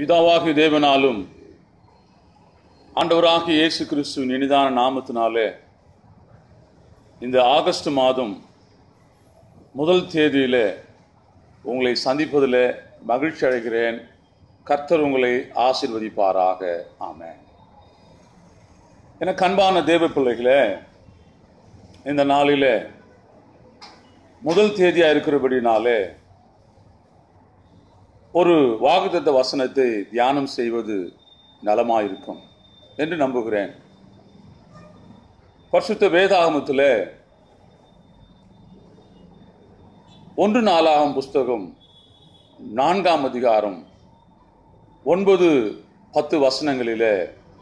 பிதாவாகிய தேவனாலும் ஆண்டவராகிய இயேசு கிறிஸ்துவின் இனிதான நாமத்தினாலே இந்த ஆகஸ்ட் மாதம் முதல் தேதியிலே உங்களை சந்திப்பதில் மகிழ்ச்சி அடைகிறேன் கர்த்தர் உங்களை ஆசிர்வதிப்பாராக ஆமென் எனக்கு அன்பான தேவ பிள்ளைகளே இந்த நாளிலே முதல் தேதியா இருக்கிறபடினாலே ஒரு வாக்குத்தத்த வசனத்தை தியானம் செய்வது நலமாயிருக்கும் என்று நம்புகிறேன் பரிசுத்த வேதாகமத்தில் ஒன்று நாலாகம் புஸ்தகம் நான்காம் அதிகாரம் ஒன்பது பத்து வசனங்களிலே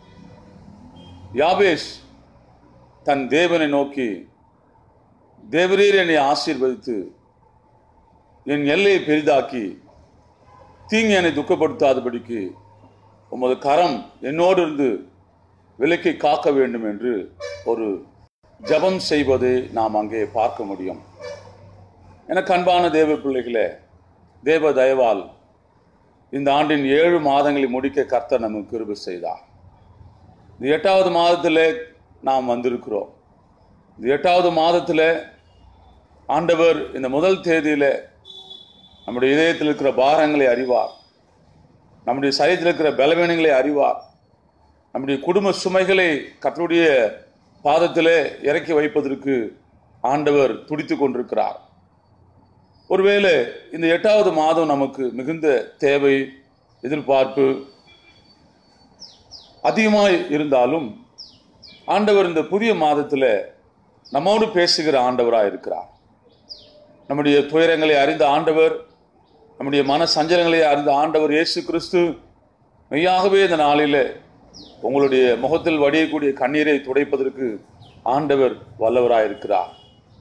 யாபேஷ் தன் தேவனை நோக்கி தேவரீர் என்னை ஆசீர்வதித்து என் எல்லையை பெரிதாக்கி தீங்கு என்னை துக்கப்படுத்தாதபடிக்கு உமது கரம் என்னோடு இருந்து விலக்கை காக்க வேண்டும் என்று ஒரு ஜபம் செய்வதை நாம் அங்கே பார்க்க முடியும் எனக்கு அன்பான தேவ பிள்ளைகளே தேவ தயவால் இந்த ஆண்டின் ஏழு மாதங்களை முடிக்க கர்த்தர் நமக்கு கிருபை செய்தார் இந்த எட்டாவது மாதத்தில் நாம் வந்திருக்கிறோம் இந்த எட்டாவது மாதத்தில் ஆண்டவர் இந்த முதல் தேதியில் நம்முடைய இதயத்தில் இருக்கிற பாரங்களை அறிவார் நம்முடைய சரீரத்தில் இருக்கிற பலவீனங்களை அறிவார் நம்முடைய குடும்ப சுமைகளை கத்தருடைய பாதத்திலே இறக்கி வைப்பதற்கு ஆண்டவர் துடித்து கொண்டிருக்கிறார் ஒருவேளை இந்த எட்டாவது மாதம் நமக்கு மிகுந்த தேவை எதிர்பார்ப்பு அதிகமாக இருந்தாலும் ஆண்டவர் இந்த புதிய மாதத்தில் நம்மோடு பேசுகிற ஆண்டவராக இருக்கிறார் நம்முடைய துயரங்களை அறிந்த ஆண்டவர் நம்முடைய மன சஞ்சலங்களை அறிந்த ஆண்டவர் இயேசு கிறிஸ்து மெய்யாகவே இந்த நாளில் உங்களுடைய முகத்தில் வடியக்கூடிய கண்ணீரை துடைப்பதற்கு ஆண்டவர் வல்லவராக இருக்கிறார்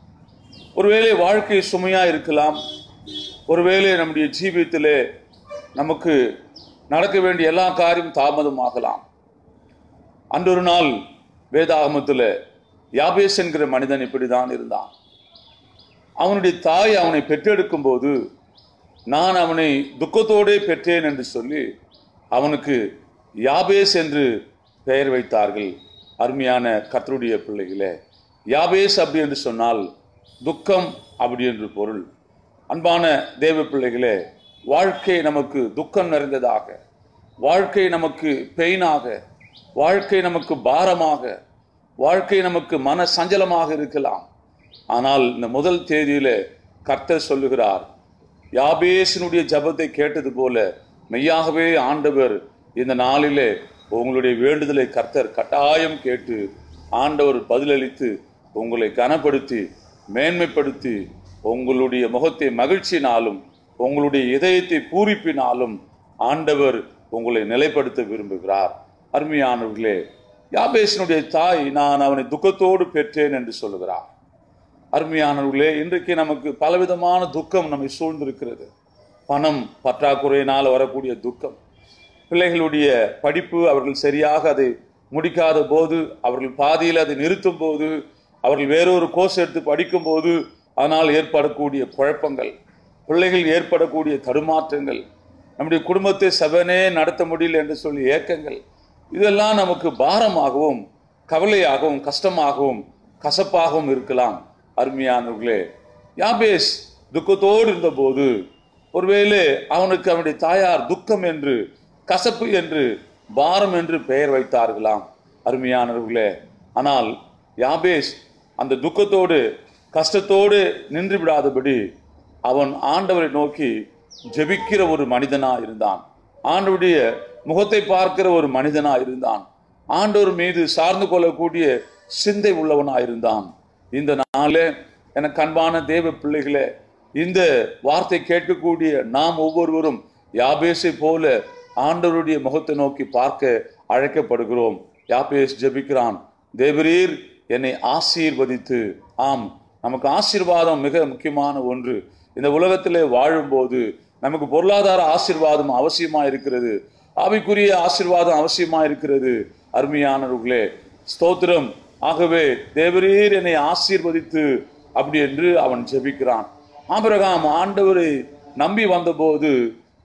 ஒருவேளை வாழ்க்கை சுமையா இருக்கலாம் ஒருவேளை நம்முடைய ஜீவியத்திலே நமக்கு நடக்க வேண்டிய எல்லா காரியம் தாமதமாகலாம் அன்றொரு நாள் வேதாகமத்தில் யாபேஸ் என்கிற மனிதன் இப்படிதான் இருந்தான் அவனுடைய தாய் அவனை பெற்றெடுக்கும் போது நான் அவனை துக்கத்தோடே பெற்றேன் என்று சொல்லி அவனுக்கு யாபேஸ் என்று பெயர் வைத்தார்கள் அருமையான கத்தருடைய பிள்ளைகளே யாபேஸ் அப்படி என்று சொன்னால் துக்கம் அப்படி என்று பொருள் அன்பான தேவ பிள்ளைகளே வாழ்க்கை நமக்கு துக்கம் நிறைந்ததாக வாழ்க்கை நமக்கு பெயினாக வாழ்க்கை நமக்கு பாரமாக வாழ்க்கை நமக்கு மன சஞ்சலமாக இருக்கலாம் ஆனால் இந்த முதல் தேதியில கர்த்தர் சொல்லுகிறார் யாபேசனுடைய ஜபத்தை கேட்டது போல மெய்யாகவே ஆண்டவர் இந்த நாளிலே உங்களுடைய வேண்டுதலை கர்த்தர் கட்டாயம் கேட்டு ஆண்டவர் பதிலளித்து உங்களை கனப்படுத்தி மேன்மைப்படுத்தி உங்களுடைய முகத்தை மகிழ்ச்சியினாலும் உங்களுடைய இதயத்தை பூரிப்பினாலும் ஆண்டவர் உங்களை நிலைப்படுத்த விரும்புகிறார் அருமையானவர்களே யாபேசனுடைய தாய் நான் அவனை துக்கத்தோடு பெற்றேன் என்று சொல்லுகிறார் அருமையானவர்களே இன்றைக்கு நமக்கு பலவிதமான துக்கம் நம்மை சூழ்ந்திருக்கிறது பணம் பற்றாக்குறையினால் வரக்கூடிய துக்கம் பிள்ளைகளுடைய படிப்பு அவர்கள் சரியாக அதை முடிக்காத போது அவர்கள் பாதியில் அதை நிறுத்தும் போது அவர்கள் வேறொரு கோர்ஸ் எடுத்து படிக்கும் போது அதனால் ஏற்படக்கூடிய குழப்பங்கள் பிள்ளைகள் ஏற்படக்கூடிய தடுமாற்றங்கள் நம்முடைய குடும்பத்தை செவனே நடத்த முடியல என்று சொல்லி ஏக்கங்கள் இதெல்லாம் நமக்கு பாரமாகவும் கவலையாகவும் கஷ்டமாகவும் கசப்பாகவும் இருக்கலாம் அருமையானவர்களே யாபேஸ் துக்கத்தோடு இருந்தபோது ஒருவேளை அவனுக்கு அவனுடைய தாயார் துக்கம் என்று கசப்பு என்று பாரம் என்று பெயர் வைத்தார்களாம் அருமையானவர்களே ஆனால் யாபேஸ் அந்த துக்கத்தோடு கஷ்டத்தோடு நின்று விடாதபடி அவன் ஆண்டவரை நோக்கி ஜெபிக்கிற ஒரு மனிதனா இருந்தான் ஆண்டவருடைய முகத்தை பார்க்கிற ஒரு மனிதனா இருந்தான் ஆண்டவர் மீது சார்ந்து கொள்ளக்கூடிய சிந்தை உள்ளவனா இருந்தான் இந்த நாளே எனக்கு அன்பான தேவ பிள்ளைகளே இந்த வார்த்தை கேட்கக்கூடிய நாம் ஒவ்வொருவரும் யாபேஸை போல ஆண்டவருடைய முகத்தை நோக்கி பார்க்க அழைக்கப்படுகிறோம் யாபேஸ் ஜெபிக்கிறான் தேவரீர் என்னை ஆசீர்வதித்து ஆம் நமக்கு ஆசீர்வாதம் மிக முக்கியமான ஒன்று இந்த உலகத்திலே வாழும்போது நமக்கு பொருளாதார ஆசீர்வாதம் அவசியமா இருக்கிறது ஆவிக்குரிய ஆசீர்வாதம் அவசியமா இருக்கிறது அருமையானவர்களே ஸ்தோத்திரம் ஆகவே தேவரீர் என்னை ஆசீர்வதித்து அப்படி என்று அவன் ஜெபிக்கிறான் ஆபிரகாம் ஆண்டவரை நம்பி வந்தபோது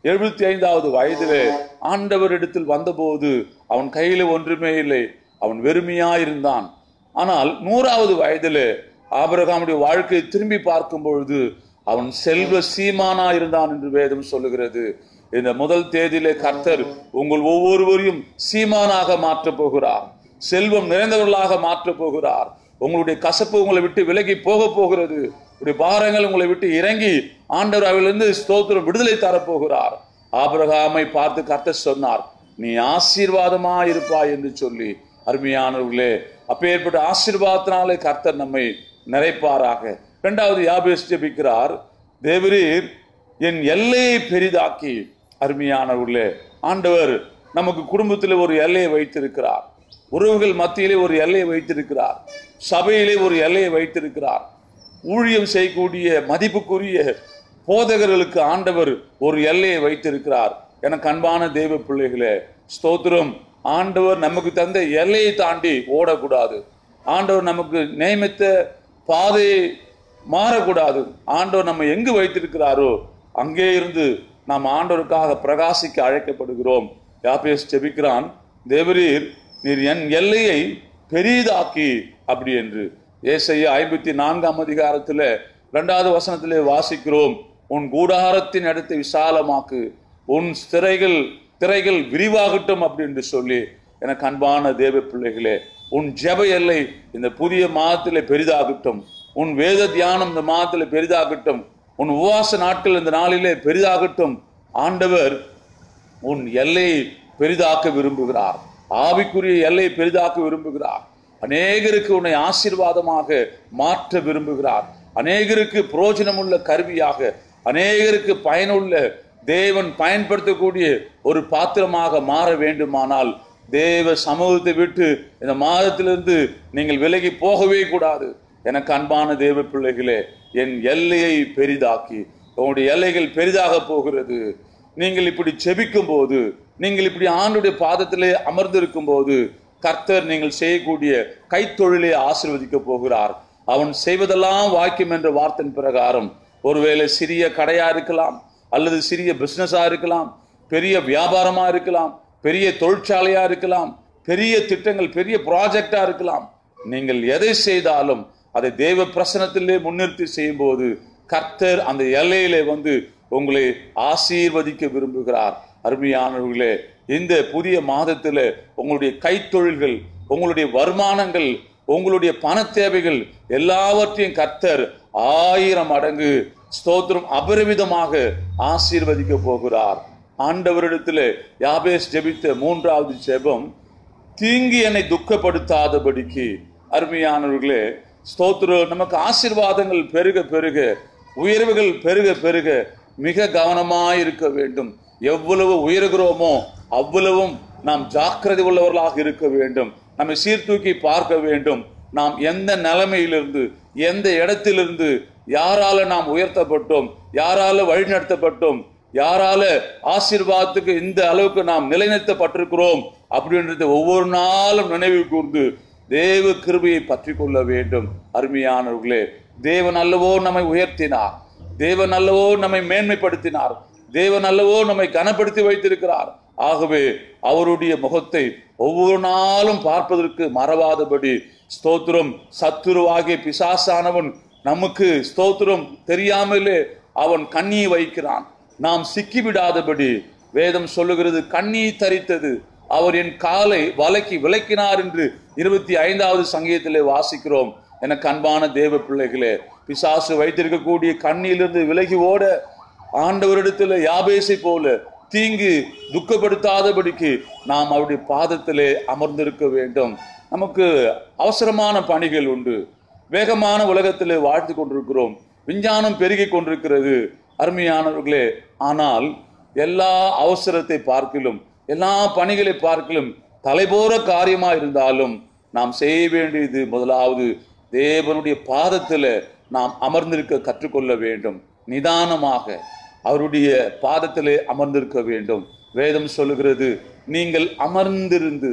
எழுபத்தி ஐந்தாவது வயதிலே ஆண்டவரிடத்தில் வந்தபோது அவன் கையில ஒன்றுமே இல்லை அவன் வெறுமையாயிருந்தான் ஆனால் நூறாவது வயதிலே ஆபிரகாமுடைய வாழ்க்கையை திரும்பி பார்க்கும் பொழுது அவன் செல்வ சீமானா இருந்தான் என்று வேதம் சொல்லுகிறது இந்த முதல் தேதியிலே கர்த்தர் உங்கள் ஒவ்வொருவரையும் சீமானாக மாற்றப் போகிறார் செல்வம் நிறைந்தவர்களாக மாற்றப் போகிறார் உங்களுடைய கசப்பு உங்களை விட்டு விலகி போக போகிறது உங்களுடைய பாரங்கள் உங்களை விட்டு இறங்கி ஆண்டவர் அவளிருந்து ஸ்தோத்திரம் விடுதலை தரப்போகிறார் ஆபிரகாமை பார்த்து கர்த்தர் சொன்னார் நீ ஆசீர்வாதமா இருப்பாய் என்று சொல்லி அருமையானவர்களே அப்பேற்பட்ட ஆசீர்வாதத்தினாலே கர்த்தர் நம்மை நிறைப்பாராக இரண்டாவது யாபேஸ் ஜெபிக்கிறார் தேவரீர் என் எல்லையை பெரிதாக்கி அருமையானவர்களே ஆண்டவர் நமக்கு குடும்பத்தில் ஒரு எல்லையை வைத்திருக்கிறார் உறவுகள் மத்தியிலே ஒரு எல்லையை வைத்திருக்கிறார் சபையிலே ஒரு எல்லையை வைத்திருக்கிறார் ஊழியம் செய்யக்கூடிய மதிப்புக்குரிய போதகர்களுக்கு ஆண்டவர் ஒரு எல்லையை வைத்திருக்கிறார் எனக்கு அன்பான தேவ பிள்ளைகளே ஸ்தோத்திரம் ஆண்டவர் நமக்கு தந்த எல்லையை தாண்டி ஓடக்கூடாது ஆண்டவர் நமக்கு நியமித்த பாதையை மாறக்கூடாது ஆண்டவர் நம்ம எங்கு வைத்திருக்கிறாரோ அங்கே இருந்து நாம் ஆண்டவருக்காக பிரகாசிக்க அழைக்கப்படுகிறோம் யாபேஸ் ஜெபிக்கிறான் தேவரீர் நீர் என் எல்லையை பெரிதாக்கி அப்படி என்று ஏசையா ஐம்பத்தி நான்காம் அதிகாரத்துல இரண்டாவது வசனத்திலே வாசிக்கிறோம் உன் கூடாரத்தின் இடத்தை விசாலமாக்கு உன் திரைகள் திரைகள் விரிவாகட்டும் அப்படி என்று சொல்லி எனக்கு அன்பான தேவ பிள்ளைகளே உன் ஜெப எல்லை இந்த புதிய மாதத்திலே பெரிதாகட்டும் உன் வேத தியானம் இந்த மாதத்திலே பெரிதாகட்டும் உன் உபவாச நாட்கள் இந்த நாளிலே பெரிதாகட்டும் ஆண்டவர் உன் எல்லையை பெரிதாக்க விரும்புகிறார் ஆவிக்குரிய எல்லையை பெரிதாக்க விரும்புகிறார் அநேகருக்கு உன்னை ஆசீர்வாதமாக மாற்ற விரும்புகிறார் அநேகருக்கு புரோஜனமுள்ள கருவியாக அநேகருக்கு பயனுள்ள தேவன் பயன்படுத்தக்கூடிய ஒரு பாத்திரமாக மாற வேண்டுமானால் தேவ சமூகத்தை விட்டு இந்த மாதத்திலிருந்து நீங்கள் விலகி போகவே கூடாது எனக்கு அன்பான தேவ பிள்ளைகளே என் எல்லையை பெரிதாக்கி உங்களுடைய எல்லைகள் பெரிதாக போகிறது நீங்கள் இப்படி செபிக்கும் போது நீங்கள் இப்படி ஆண்டுடைய பாதத்திலே அமர்ந்திருக்கும் போது கர்த்தர் நீங்கள் செய்யக்கூடிய கைத்தொழிலை ஆசீர்வதிக்க போகிறார் அவன் செய்வதெல்லாம் வாக்கியம் என்ற வார்த்தையின் பிரகாரம் ஒருவேளை சிறிய கடையா இருக்கலாம் அல்லது சிறிய பிசினஸா இருக்கலாம் பெரிய வியாபாரமா இருக்கலாம் பெரிய தொழிற்சாலையா இருக்கலாம் பெரிய திட்டங்கள் பெரிய ப்ராஜெக்டா இருக்கலாம் நீங்கள் எதை செய்தாலும் அதை தேவ பிரசனத்திலே முன்னிறுத்தி செய்யும் போது கர்த்தர் அந்த எல்லையிலே வந்து உங்களை ஆசீர்வதிக்க விரும்புகிறார் அருமையானவர்களே இந்த புதிய மாதத்துல உங்களுடைய கைத்தொழில்கள் உங்களுடைய வருமானங்கள் உங்களுடைய பண தேவைகள் எல்லாவற்றையும் கர்த்தர் ஆயிரம் மடங்கு ஸ்தோத்திரம் அபரிமிதமாக ஆசீர்வதிக்க போகிறார் ஆண்டவரிடத்துல யாபேஸ் ஜெபித்த மூன்றாவது ஜெபம் தீங்கி என்னை துக்கப்படுத்தாதபடிக்கு அருமையானவர்களே ஸ்தோத்திரம் நமக்கு ஆசீர்வாதங்கள் பெருக பெருக உயர்வுகள் பெருக பெருக மிக கவனமாய் இருக்க வேண்டும் எவ்வளவு உயர்கிறோமோ அவ்வளவும் நாம் ஜாக்கிரதை உள்ளவர்களாக இருக்க வேண்டும் நம்மை சீர்தூக்கி பார்க்க வேண்டும் நாம் எந்த நிலைமையிலிருந்து எந்த இடத்திலிருந்து யாரால நாம் உயர்த்தப்பட்டோம் யாரால வழிநடத்தப்பட்டோம் யாரால ஆசீர்வாதத்துக்கு இந்த அளவுக்கு நாம் நிலைநிறுத்தப்பட்டிருக்கிறோம் அப்படின்றத ஒவ்வொரு நாளும் நினைவு கூர்ந்து தேவ கிருபையை பற்றி கொள்ள வேண்டும் அருமையானவர்களே தேவன் அல்லவோ நம்மை உயர்த்தினார் தேவன் அல்லவோ நம்மை மேன்மைப்படுத்தினார் தேவன் அல்லவோ நம்மை கனப்படுத்தி வைத்திருக்கிறார் ஆகவே அவருடைய முகத்தை ஒவ்வொரு நாளும் பார்ப்பதற்கு மறவாதபடி ஸ்தோத்திரம் சத்துருவாகிய பிசாசானவன் நமக்கு ஸ்தோத்திரம் தெரியாமலே அவன் கண்ணியை வைக்கிறான் நாம் சிக்கிவிடாதபடி வேதம் சொல்லுகிறது கண்ணி தரித்தது அவர் என் காலை வலைக்கு விளக்கினார் என்று இருபத்தி ஐந்தாவது சங்கீதத்திலே வாசிக்கிறோம் எனக்கு அன்பான தேவ பிள்ளைகளே பிசாசு வைத்திருக்கக்கூடிய கண்ணியிலிருந்து விலகி ஓட ஆண்டவரிடத்தில் யாபேசை போல தீங்கு துக்கப்படுத்தாதபடிக்கு நாம் அவருடைய பாதத்திலே அமர்ந்திருக்க வேண்டும் நமக்கு அவசரமான பணிகள் உண்டு வேகமான உலகத்திலே வாழ்ந்து கொண்டிருக்கிறோம் விஞ்ஞானம் பெருகி கொண்டிருக்கிறது அருமையானவர்களே ஆனால் எல்லா அவசரத்தை பார்க்கிலும் எல்லா பணிகளை பார்க்கிலும் தலைபோற காரியமா இருந்தாலும் நாம் செய்ய வேண்டியது முதலாவது தேவனுடைய பாதத்தில் நாம் அமர்ந்திருக்க கற்றுக்கொள்ள வேண்டும் நிதானமாக அவருடைய பாதத்திலே அமர்ந்திருக்க வேண்டும் வேதம் சொல்லுகிறது நீங்கள் அமர்ந்திருந்து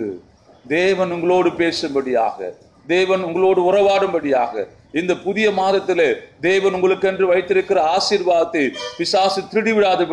தேவன் உங்களோடு பேசும்படியாக தேவன் உங்களோடு உறவாடும்படியாக இந்த புதிய மாதத்திலே தேவன் உங்களுக்கென்று வைத்திருக்கிற ஆசீர்வாதத்தை பிசாசு திருடி விடாதபடி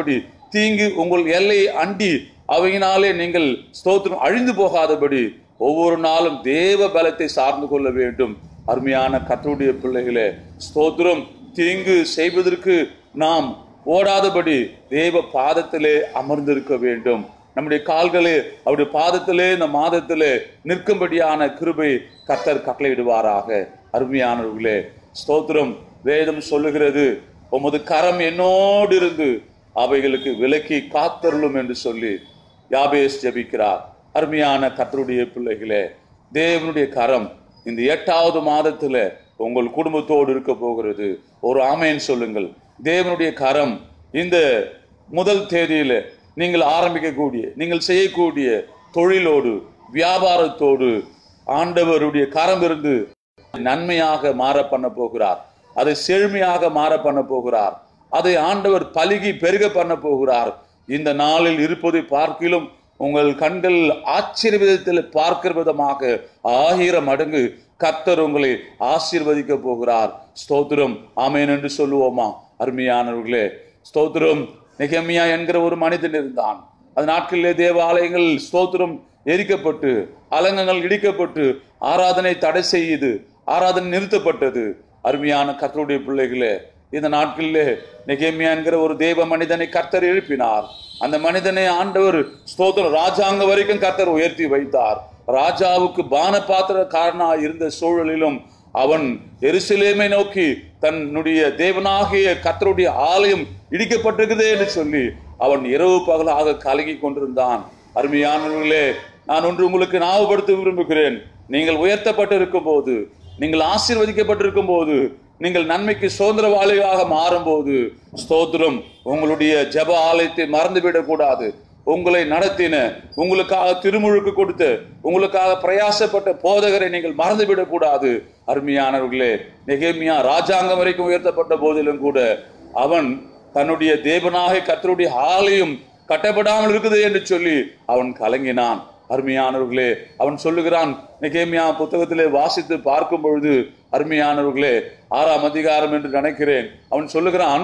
தீங்கு உங்கள் எல்லையை அண்டி அவையினாலே நீங்கள் ஸ்தோத்திரம் அழிந்து போகாதபடி ஒவ்வொரு நாளும் தேவ பலத்தை சார்ந்து கொள்ள வேண்டும் அருமையான கர்த்தருடைய பிள்ளைகளே ஸ்தோத்திரம் தீங்கு செய்வதற்கு நாம் ஓடாதபடி தேவ பாதத்திலே அமர்ந்திருக்க வேண்டும் நம்முடைய கால்களே அவருடைய பாதத்திலே இந்த மாதத்திலே நிற்கும்படியான கிருபை கர்த்தர் கட்டளையிடுவாராக அருமையானவர்களே ஸ்தோத்திரம் வேதம் சொல்லுகிறது உமது கரம் என்னோடு இருந்து அவைகளுக்கு விலக்கி காத்தருளும் என்று சொல்லி யாபேஸ் ஜெபிக்கிறார் அருமையான கர்த்தருடைய பிள்ளைகளே தேவனுடைய கரம் இந்த எட்டாவது மாதத்துல உங்கள் குடும்பத்தோடு இருக்க போகிறது ஒரு ஆமேன் சொல்லுங்கள் தேவனுடைய கரம் இந்த முதல் தேதியில நீங்கள் ஆரம்பிக்கக்கூடிய நீங்கள் செய்யக்கூடிய தொழிலோடு வியாபாரத்தோடு ஆண்டவருடைய கரம் இருந்து நன்மையாக மாற பண்ண போகிறார் அதை செழுமையாக மாற பண்ண போகிறார் அதை ஆண்டவர் பலுகி பெருக பண்ண போகிறார் இந்த நாளில் இருப்பதை பார்க்கிலும் உங்கள் கண்கள் ஆச்சரியவிதத்தில் பார்க்கிற விதமாக ஆயிரம் மடங்கு கர்த்தர் உங்களை ஆசீர்வதிக்க போகிறார் ஸ்தோத்திரம் ஆமேன் என்று சொல்லுவோமா அருமையானவர்களே ஸ்தோத்திரம் நெகமியா என்கிற ஒரு மனிதன் இருந்தான் அது நாட்களிலே தேவாலயங்கள் ஸ்தோத்திரம் எரிக்கப்பட்டு அலங்கங்கள் இடிக்கப்பட்டு ஆராதனை தடை செய்யுது ஆராதனை நிறுத்தப்பட்டது அருமையான கர்த்தருடைய பிள்ளைகளே இந்த நாட்களிலே நெகேமியா என்கிற ஒரு தேவ மனிதனை கர்த்தர் எழுப்பினார் அந்த மனிதனை ஆண்டவர் ஸ்தோத்திரம் ராஜாங்க வரைக்கும் கர்த்தர் உயர்த்தி வைத்தார் ராஜாவுக்கு பான பாத்திர காரணா இருந்த சூழலிலும் அவன் எருசலேமை நோக்கி தன்னுடைய தேவனாகிய கர்த்தருடைய ஆலயம் இடிக்கப்பட்டிருக்குதே என்று சொல்லி அவன் இரவு பகலாக கலங்கி கொண்டிருந்தான் அருமையானவர்களே நான் ஒன்று உங்களுக்கு ஞாபகப்படுத்த விரும்புகிறேன் நீங்கள் உயர்த்தப்பட்டிருக்கும் போது நீங்கள் ஆசீர்வதிக்கப்பட்டிருக்கும் போது நீங்கள் நன்மைக்கு சுதந்திரவாளிகளாக மாறும்போது ஸ்தோத்திரம் உங்களுடைய ஜெப ஆலயத்தை மறந்துவிடக் கூடாது உங்களை நடத்தின உங்களுக்காக திருமுழுக்கு கொடுத்த உங்களுக்காக பிரயாசப்பட்ட போதகரை நீங்கள் மறந்துவிடக் கூடாது அருமையானவர்களே நெகேமியா ராஜாங்கம் வரைக்கும் உயர்த்தப்பட்ட போதிலும் கூட அவன் தன்னுடைய தேவனாக கர்த்தருடைய ஆலயம் கட்டப்படாமல் இருக்குது என்று சொல்லி அவன் கலங்கினான் அருமையானவர்களே அவன் சொல்லுகிறான் நெகேமியா புத்தகத்திலே வாசித்து பார்க்கும் பொழுது அருமையானவர்களே ஆறாம் அதிகாரம் என்று நினைக்கிறேன் அவன் சொல்லுகிறான்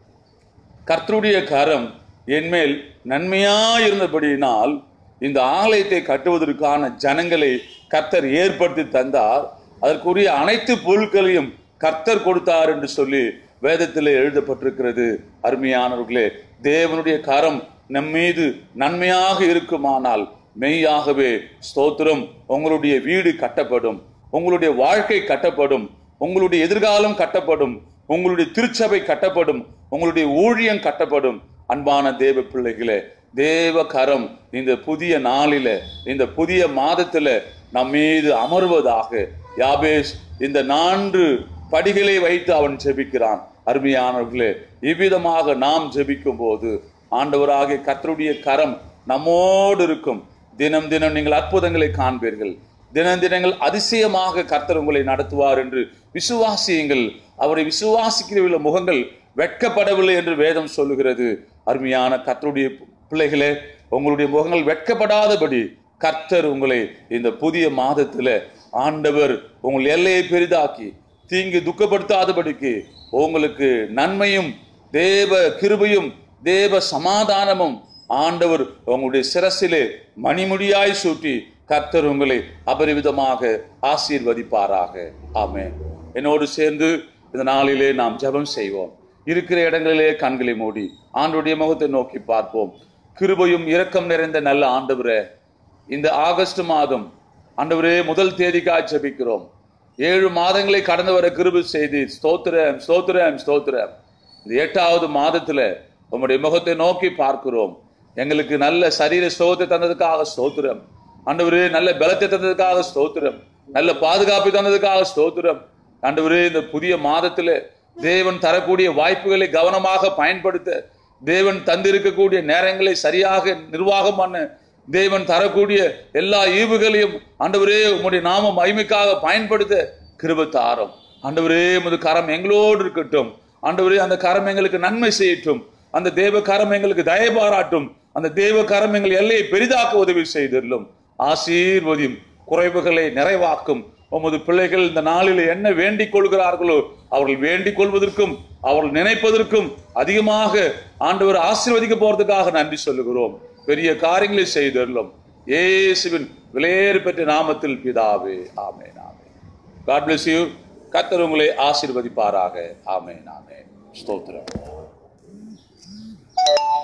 கர்த்தருடைய கரம் என்மேல் நன்மையா இருந்தபடியினால் இந்த ஆலயத்தை கட்டுவதற்கான ஜனங்களை கர்த்தர் ஏற்படுத்தி தந்தார் அதற்குரிய அனைத்து பொருட்களையும் கர்த்தர் கொடுத்தார் என்று சொல்லி வேதத்திலே எழுதப்பட்டிருக்கிறது அருமையானவர்களே தேவனுடைய கரம் நம் மீது நன்மையாக இருக்குமானால் மெய்யாகவே ஸ்தோத்திரம் உங்களுடைய வீடு கட்டப்படும் உங்களுடைய வாழ்க்கை கட்டப்படும் உங்களுடைய எதிர்காலம் கட்டப்படும் உங்களுடைய திருச்சபை கட்டப்படும் உங்களுடைய ஊழியம் கட்டப்படும் அன்பான தேவ பிள்ளைகளே தேவ கரம் இந்த புதிய நாளில இந்த புதிய மாதத்துல நம் மீது அமர்வதாக யாபேஸ் இந்த நான்கு படிகளை வைத்து அவன் ஜெபிக்கிறான் அருமையானவர்களே இவ்விதமாக நாம் ஜெபிக்கும் போது ஆண்டவராகிய கர்த்தருடைய கரம் நம்மோடு இருக்கும் தினம் தினம் நீங்கள் அற்புதங்களை காண்பீர்கள் தினம் தினங்கள் அதிசயமாக கர்த்தர் உங்களை நடத்துவார் என்று விசுவாசியுங்கள் அவரை விசுவாசிக்கிற முகங்கள் வெட்கப்படவில்லை என்று வேதம் சொல்லுகிறது அருமையான கர்த்தருடைய பிள்ளைகளே உங்களுடைய முகங்கள் வெட்கப்படாதபடி கர்த்தர் உங்களை இந்த புதிய மாதத்துல ஆண்டவர் உங்கள் எல்லையை பெரிதாக்கி தீங்கு துக்கப்படுத்தாதபடிக்கு உங்களுக்கு நன்மையும் தேவ கிருபையும் தேவ சமாதானமும் ஆண்டவர் உங்களுடைய சிரசிலே மணிமுடியாய் சூட்டி கர்த்தர் உங்களை அபரிவிதமாக ஆசீர்வதிப்பாராக ஆமென் என்னோடு சேர்ந்து இந்த நாளிலே நாம் ஜெபம் செய்வோம் இருக்கிற இடங்களிலே கண்களை மூடி ஆண்டுடைய முகத்தை நோக்கி பார்ப்போம் கிருபையும் இரக்கம் நிறைந்த நல்ல ஆண்டவரே இந்த ஆகஸ்ட் மாதம் ஆண்டவரே முதல் தேதிக்காக ஜெபிக்கிறோம் ஏழு மாதங்களை கடந்து வர கிருபை செய்து ஸ்தோத்திரம் ஸ்தோத்திரம் ஸ்தோத்திரம் இந்த எட்டாவது மாதத்துல உம்முடைய முகத்தை நோக்கி பார்க்கிறோம் எங்களுக்கு நல்ல சரீர சோகத்தை தந்ததுக்காக ஸ்தோத்திரம் ஆண்டவரே நல்ல பலத்தை தந்ததுக்காக ஸ்தோத்திரம் நல்ல பாதுகாப்பு தந்ததுக்காக ஸ்தோத்திரம் ஆண்டவரே இந்த புதிய மாதத்துல தேவன் தரக்கூடிய வாய்ப்புகளை கவனமாக பயன்படுத்த தேவன் தந்திருக்கக்கூடிய நேரங்களை சரியாக நிர்வாகம் பண்ண தேவன் தரக்கூடிய எல்லா ஈவுகளையும் ஆண்டவரே உம்முடைய நாம மகிமைக்காக பயன்படுத்த கிருபை தாரும் ஆண்டவரே உமது கரம் எங்களோடு இருக்கட்டும் ஆண்டவரே அந்த கரம் எங்களுக்கு நன்மை செய்யட்டும் அந்த தேவ கரம் எங்களுக்கு தயை பாராட்டும் அந்த தேவ கரம் எங்கள் எல்லையை பெரிதாக்க உதவி செய்திருளும் ஆசீர்வதியும் குறைவுகளை நிறைவாக்கும் உமது பிள்ளைகள் இந்த நாளில் என்ன வேண்டிக் கொள்கிறார்களோ அவர்கள் வேண்டிக் கொள்வதற்கும் அவர்கள் நினைப்பதற்கும் அதிகமாக ஆண்டவர் ஆசீர்வதிக்க போறதுக்காக நன்றி சொல்லுகிறோம் பெரிய காரியங்களை செய்தருளும் இயேசுவின் விலையேறு பெற்ற நாமத்தில் பிதாவே ஆமென் ஆமென் காட் bless you கர்த்தர் உங்களை ஆசீர்வதிப்பாராக ஆமென் ஆமென் ஸ்தோத்திரம்